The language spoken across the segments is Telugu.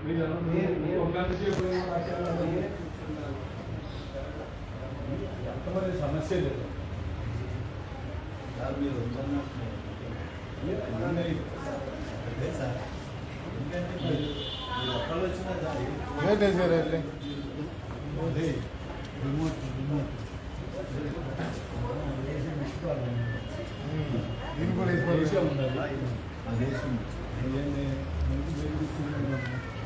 ఒక గంట సేపు ఎంతమంది సమస్య లేదు సార్ మీరు వద్దన్నప్పుడు అదే సార్ ఎందుకంటే మీరు మీరు ఒక్కళ్ళు వచ్చినా సార్ ఏంటి సార్ అట్లే అదే రిమోట్ రిమోట్ దీన్ని కూడా దేశం వేసుకోవాలి ఉండాలి అదే ఏంది? ఎందుకు బయటికి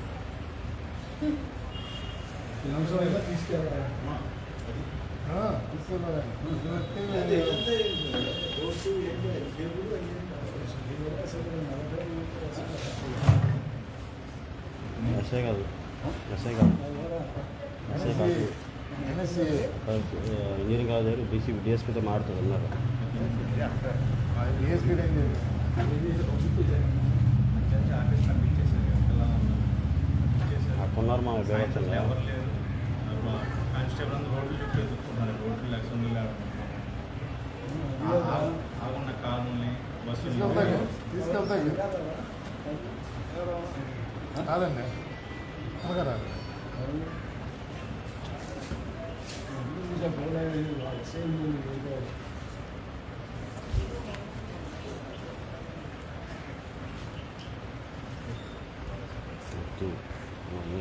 తీసుకెళ్ళాలి? ఈ అంశం అయినా తీసుకెళ్ళాలి తీసుకోవాలి అదే అదే రోడ్డు ఏంటి టేబుల్ ఎస్ఐ కాదు ఎస్ఐ కాదు ఎస్ఐ కాదు ఎన్ఎస్సి ఇంజనీరింగ్ కాలేజ్ బీసీ డిఎస్పీతో మాడుతుంది అన్నారు డిఎస్పీ ఏం లేదు ఆఫీస్ పంపించేసారు ఎలా ఉన్నారు అక్కడ ఉన్నారు మా బేవచ్చండి ఎవరు లేరు కానిస్టేబుల్ అందరూ రోడ్లు చుట్టూ ఎదుర్కొన్నారు రోడ్లు లక్షలు ఆగున్న కార్లని బస్సులు తీసుకెళ్తా తీసుకెళ్తా కాదండి అలాగే రాదు వద్దు. అవన్నీ.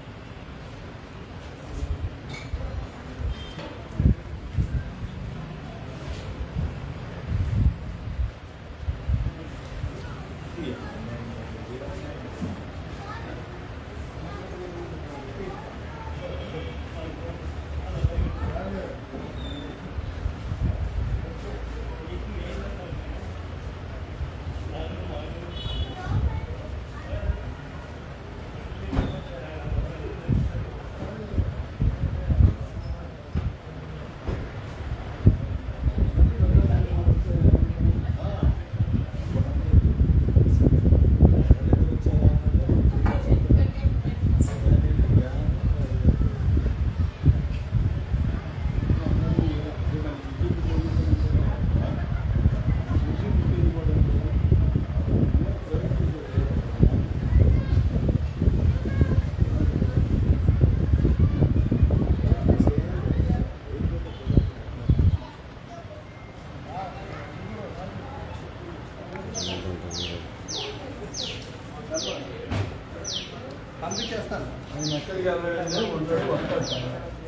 పంపించేస్తాను ఆయన ఎక్కడికి వెళ్ళాలంటే ఉంటాడు వస్తాడు సార్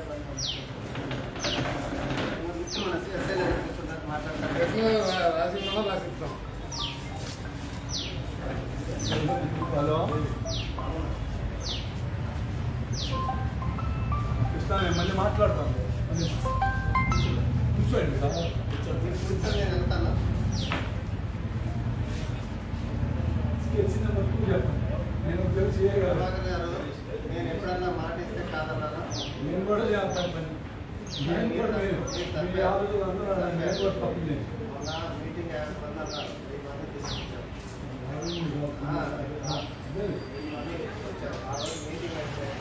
మన ఎస్ఐ గారు మాట్లాడతారు రాసి రాసిస్తాం హలో ఇస్తాను మళ్ళీ మాట్లాడతాను మళ్ళీ కూర్చోండి సార్ నేను వెళ్తాను తెలిసిన వరకు చెప్పండి నేను తెలిసి చేయగలను ప్రభాకర్ గారు నేను ఎప్పుడన్నా మాట ఇస్తే కాదన్నానా నేను కూడా చేస్తాను పని నేను కూడా మీరు మీ ఆలోచన అందరూ నేను కూడా తప్పు చేసి మొన్న మీటింగ్ యాభై మంది అన్నారు వెయ్యి మంది తీసుకొచ్చారు వెయ్యి మంది తీసుకొచ్చారు ఆ రోజు మీటింగ్ అయితే